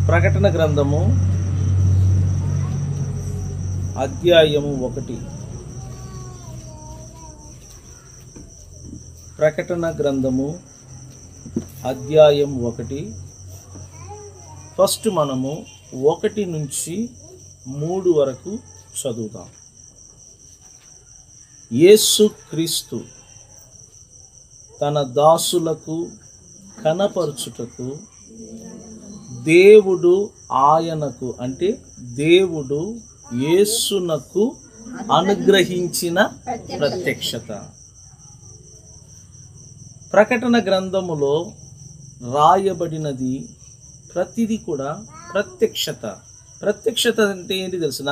ప్రకటన గ్రంథము అధ్యాయము ఒకటి ప్రకటన గ్రంథము అధ్యాయం ఒకటి ఫస్ట్ మనము ఒకటి నుంచి మూడు వరకు చదువుదాం యేసు క్రీస్తు తన దాసులకు కనపరచుటకు దేవుడు ఆయనకు అంటే దేవుడు యేసునకు అనుగ్రహించిన ప్రత్యక్షత ప్రకటన గ్రంథములో రాయబడినది ప్రతిదీ కూడా ప్రత్యక్షత ప్రత్యక్షత అంటే ఏంటి తెలిసిన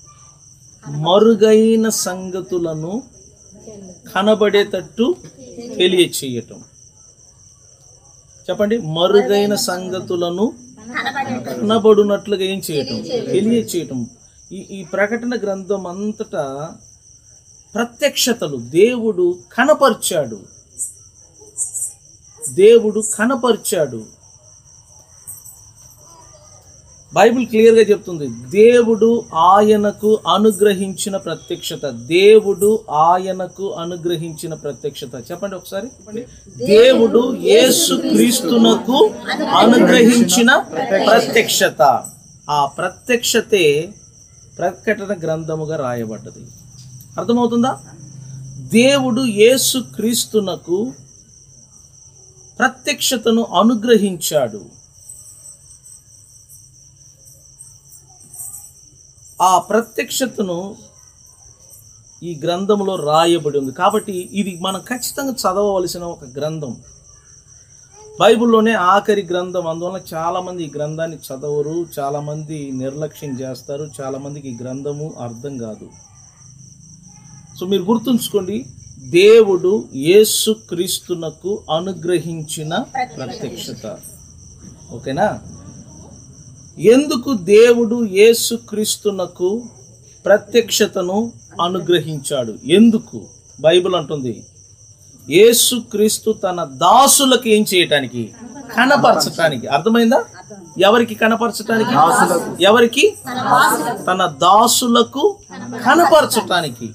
మరుగైన సంగతులను కనబడేటట్టు తెలియచేయటం చెప్పండి మరుగైన సంగతులను కనబడునట్లుగా ఏం చేయటం తెలియచేయటం ఈ ఈ ప్రకటన గ్రంథం అంతటా ప్రత్యక్షతలు దేవుడు కనపరిచాడు దేవుడు కనపరిచాడు బైబిల్ క్లియర్గా చెప్తుంది దేవుడు ఆయనకు అనుగ్రహించిన ప్రత్యక్షత దేవుడు ఆయనకు అనుగ్రహించిన ప్రత్యక్షత చెప్పండి ఒకసారి దేవుడు యేసు క్రీస్తునకు అనుగ్రహించిన ప్రత్యక్షత ఆ ప్రత్యక్షతే ప్రకటన గ్రంథముగా రాయబడ్డది అర్థమవుతుందా దేవుడు యేసు క్రీస్తునకు ప్రత్యక్షతను అనుగ్రహించాడు ఆ ప్రత్యక్షతను ఈ గ్రంథంలో రాయబడి ఉంది కాబట్టి ఇది మనం ఖచ్చితంగా చదవవలసిన ఒక గ్రంథం బైబిల్లోనే ఆఖరి గ్రంథం అందువల్ల చాలామంది ఈ గ్రంథాన్ని చదవరు చాలామంది నిర్లక్ష్యం చేస్తారు చాలామందికి ఈ గ్రంథము అర్థం కాదు సో మీరు గుర్తుంచుకోండి దేవుడు యేసు క్రీస్తునకు అనుగ్రహించిన ప్రత్యక్షత ఓకేనా ఎందుకు దేవుడు యేసు క్రీస్తునకు ప్రత్యక్షతను అనుగ్రహించాడు ఎందుకు బైబిల్ అంటుంది యేసు క్రీస్తు తన దాసులకు ఏం చేయటానికి కనపరచటానికి అర్థమైందా ఎవరికి కనపరచటానికి ఎవరికి తన దాసులకు కనపరచటానికి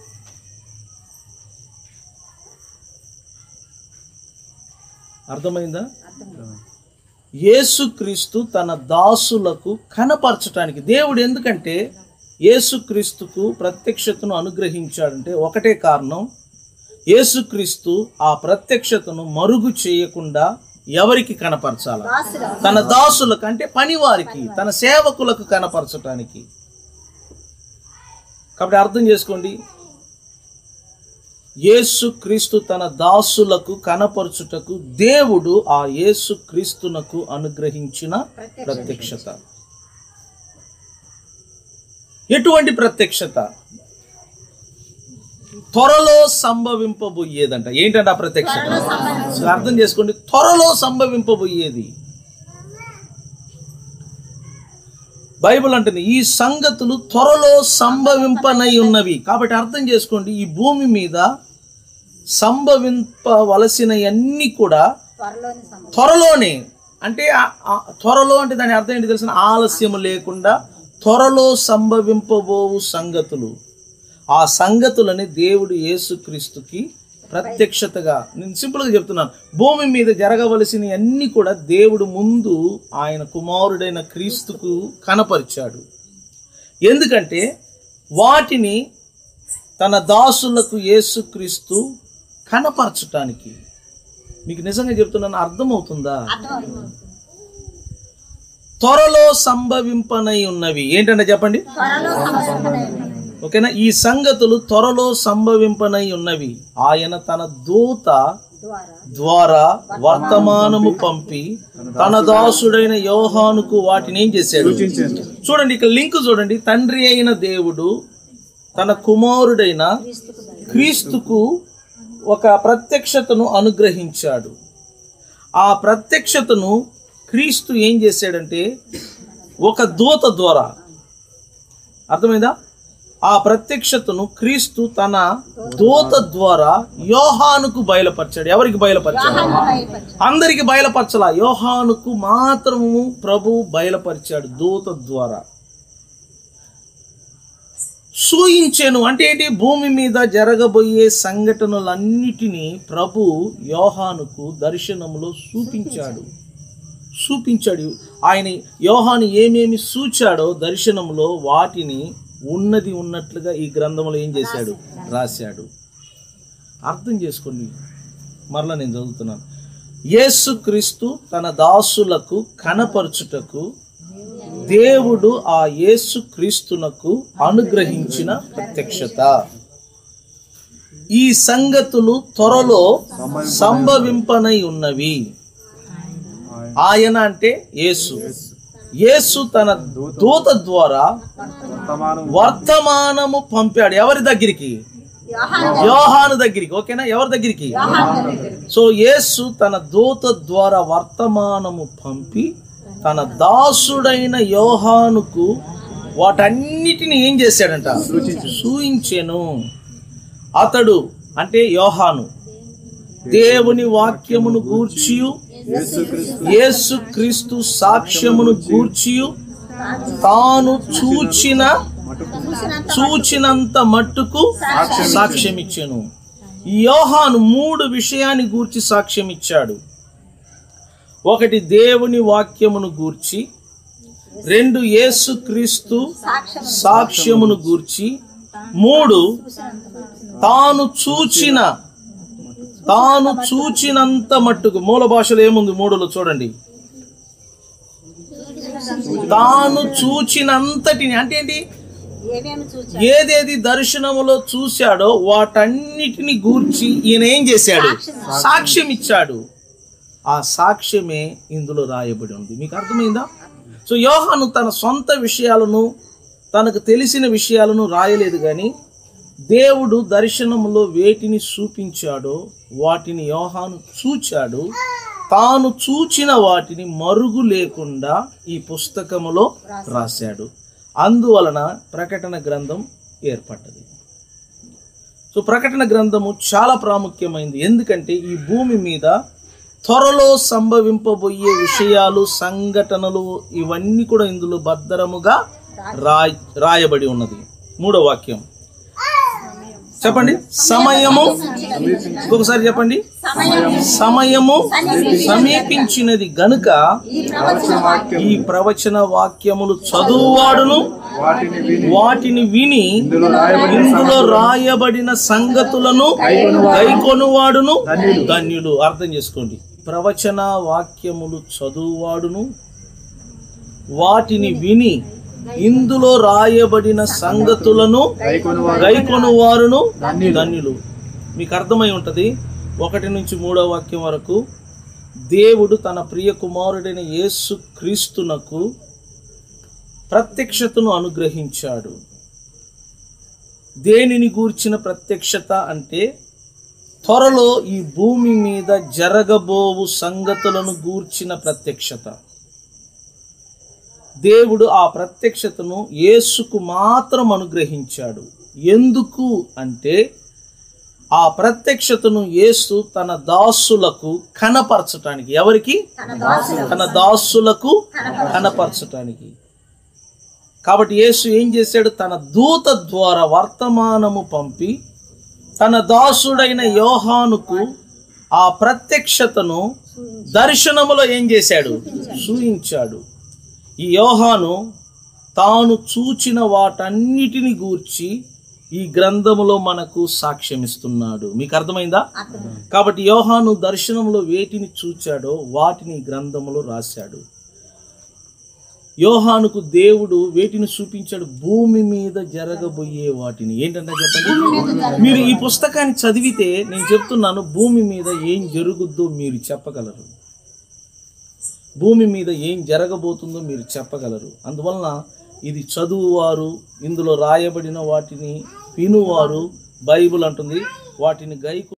అర్థమైందా యేసుక్రీస్తు తన దాసులకు కనపరచటానికి దేవుడు ఎందుకంటే యేసుక్రీస్తుకు ప్రత్యక్షతను అనుగ్రహించాడంటే ఒకటే కారణం యేసుక్రీస్తు ఆ ప్రత్యక్షతను మరుగు చేయకుండా ఎవరికి కనపరచాల తన దాసులకు అంటే పనివారికి తన సేవకులకు కనపరచటానికి కాబట్టి అర్థం చేసుకోండి యేసు క్రీస్తు తన దాసులకు కనపరచుటకు దేవుడు ఆ యేసు క్రీస్తునకు అనుగ్రహించిన ప్రత్యక్షత ఎటువంటి ప్రత్యక్షత త్వరలో సంభవింపబోయేదంట ఏంటంటే ఆ ప్రత్యక్షత సో అర్థం చేసుకోండి త్వరలో సంభవింపబోయేది బైబిల్ అంటుంది ఈ సంగతులు త్వరలో సంభవింపనై ఉన్నవి కాబట్టి అర్థం చేసుకోండి ఈ భూమి మీద సంభవింపవలసిన అన్ని కూడా త్వరలోనే అంటే ఆ- ఆ త్వరలో అంటే దాని అర్థం ఏంటి తెలిసిన ఆలస్యం లేకుండా త్వరలో సంభవింపబోవు సంగతులు ఆ సంగతులని దేవుడు యేసుక్రీస్తుకి ప్రత్యక్షతగా నేను సింపుల్గా చెప్తున్నాను భూమి మీద జరగవలసిన అన్ని కూడా దేవుడు ముందు ఆయన కుమారుడైన క్రీస్తుకు కనపరిచాడు ఎందుకంటే వాటిని తన దాసులకు యేసుక్రీస్తు కనపరచటానికి మీకు నిజంగా చెప్తున్నాను అర్థమవుతుందా త్వరలో సంభవింపనై ఉన్నవి ఏంటంటే చెప్పండి ఓకేనా ఈ సంగతులు త్వరలో సంభవింపనై ఉన్నవి ఆయన తన దూత ద్వారా వర్తమానము పంపి తన దాసుడైన యోహానుకు వాటిని ఏం చేశాడు చూడండి ఇక్కడ లింక్ చూడండి తండ్రి అయిన దేవుడు తన కుమారుడైన క్రీస్తుకు ఒక ప్రత్యక్షతను అనుగ్రహించాడు ఆ ప్రత్యక్షతను క్రీస్తు ఏం చేశాడంటే ఒక దూత ద్వారా అర్థమైందా ఆ ప్రత్యక్షతను క్రీస్తు తన దూత ద్వారా యోహానుకు బయలుపరిచాడు ఎవరికి బయలుపరిచాడు అందరికి బయలుపరచలా యోహానుకు మాత్రము ప్రభు బయలుపరిచాడు దూత ద్వారా సూయించెను అంటే ఏంటి భూమి మీద జరగబోయే సంఘటనలన్నిటినీ ప్రభు యోహానుకు దర్శనములో చూపించాడు చూపించాడు ఆయన యోహాను ఏమేమి సూచాడో దర్శనంలో వాటిని ఉన్నది ఉన్నట్లుగా ఈ గ్రంథంలో ఏం చేశాడు రాశాడు అర్థం చేసుకోండి మరలా నేను చదువుతున్నాను యేసుక్రీస్తు తన దాసులకు కనపరచుటకు దేవుడు ఆ యేసుక్రీస్తునకు అనుగ్రహించిన ప్రత్యక్షత ఈ సంగతులు త్వరలో సంభవింపనై ఉన్నవి ఆయన అంటే యేసు యేసు తన దూత ద్వారా వర్తమానము పంపాడు ఎవరి దగ్గరికి యోహాను దగ్గరికి ఓకేనా ఎవరి దగ్గరికి సో యేసు తన దూత ద్వారా వర్తమానము పంపి తన దాసుడైన యోహానుకు వాటన్నిటిని ఏం చేశాడంట సూయించెను అతడు అంటే యోహాను దేవుని వాక్యమును గూర్చియు యేసు క్రీస్తు సాక్ష్యమును గూర్చియు తాను చూచిన చూచినంత మట్టుకు సాక్ష్యం ఇచ్చాను యోహాను మూడు విషయాన్ని గూర్చి సాక్ష్యం ఇచ్చాడు ఒకటి దేవుని వాక్యమును గూర్చి రెండు యేసు క్రీస్తు సాక్ష్యమును గూర్చి మూడు తాను చూచిన తాను చూచినంత మట్టుకు మూల భాషలో ఏముంది మూడులో చూడండి తాను చూచినంతటిని అంటే ఏంటి ఏమేమి చూచా ఏదేది దర్శనములో చూశాడో వాటన్నిటిని గూర్చి ఈయన ఏం చేశాడు సాక్ష్యం ఇచ్చాడు ఆ సాక్ష్యమే ఇందులో రాయబడి ఉంది మీకు అర్థమైందా సో యోహాను తన సొంత విషయాలను తనకు తెలిసిన విషయాలను రాయలేదు కానీ దేవుడు దర్శనములో వేటిని చూపించాడో వాటిని యోహాను చూచాడు తాను చూచిన వాటిని మరుగు లేకుండా ఈ పుస్తకములో రాశాడు అందువలన ప్రకటన గ్రంథం ఏర్పడ్డది సో ప్రకటన గ్రంథము చాలా ప్రాముఖ్యమైంది ఎందుకంటే ఈ భూమి మీద త్వరలో సంభవింపబోయే విషయాలు సంఘటనలు ఇవన్నీ కూడా ఇందులో భద్రముగా రాయ్ రాయబడి ఉన్నది మూడో వాక్యం చెప్పండి సమయము ఇంకొకసారి చెప్పండి సమయము సమీపించినది గనుక ఈ ప్రవచన వాక్యములు చదువువాడును వాటిని విని వాటిని విని ఇందులో రాయబడిన సంగతులను గైకొనువాడును ధన్యులు అర్థం చేసుకోండి ప్రవచన వాక్యములు చదువువాడును వాటిని విని ఇందులో రాయబడిన సంగతులను గైకొనువారును ధన్యులు మీకు అర్థమై ఉంటది ఒకటి నుంచి మూడో వాక్యం వరకు దేవుడు తన ప్రియ కుమారుడైన యేసు క్రీస్తునకు ప్రత్యక్షతను అనుగ్రహించాడు దేనిని గూర్చిన ప్రత్యక్షత అంటే త్వరలో ఈ భూమి మీద జరగబోవు సంగతులను గూర్చిన ప్రత్యక్షత దేవుడు ఆ ప్రత్యక్షతను యేసుకు మాత్రం అనుగ్రహించాడు ఎందుకు అంటే ఆ ప్రత్యక్షతను యేసు తన దాసులకు కనపరచటానికి ఎవరికి తన దాసులకు కనపరచటానికి కాబట్టి యేసు ఏం చేశాడు తన దూత ద్వారా వర్తమానము పంపి తన దాసుడైన యోహానుకు ఆ ప్రత్యక్షతను దర్శనములో ఏం చేశాడు చూయించాడు ఈ యోహాను తాను చూచిన వాటన్నిటిని గూర్చి ఈ గ్రంథములో మనకు సాక్ష్యమిస్తున్నాడు మీకు అర్థమైందా కాబట్టి యోహాను దర్శనంలో వేటిని చూచాడో వాటిని ఈ గ్రంథములో రాశాడు యోహానుకు దేవుడు వేటిని చూపించాడు భూమి మీద జరగబోయే వాటిని ఏంటంటే చెప్పండి మీరు ఈ పుస్తకాన్ని చదివితే నేను చెప్తున్నాను భూమి మీద ఏం జరుగుద్దో మీరు చెప్పగలరు భూమి మీద ఏం జరగబోతుందో మీరు చెప్పగలరు అందువలన ఇది చదువువారు ఇందులో రాయబడిన వాటిని వినువారు బైబిల్ అంటుంది వాటిని గైకు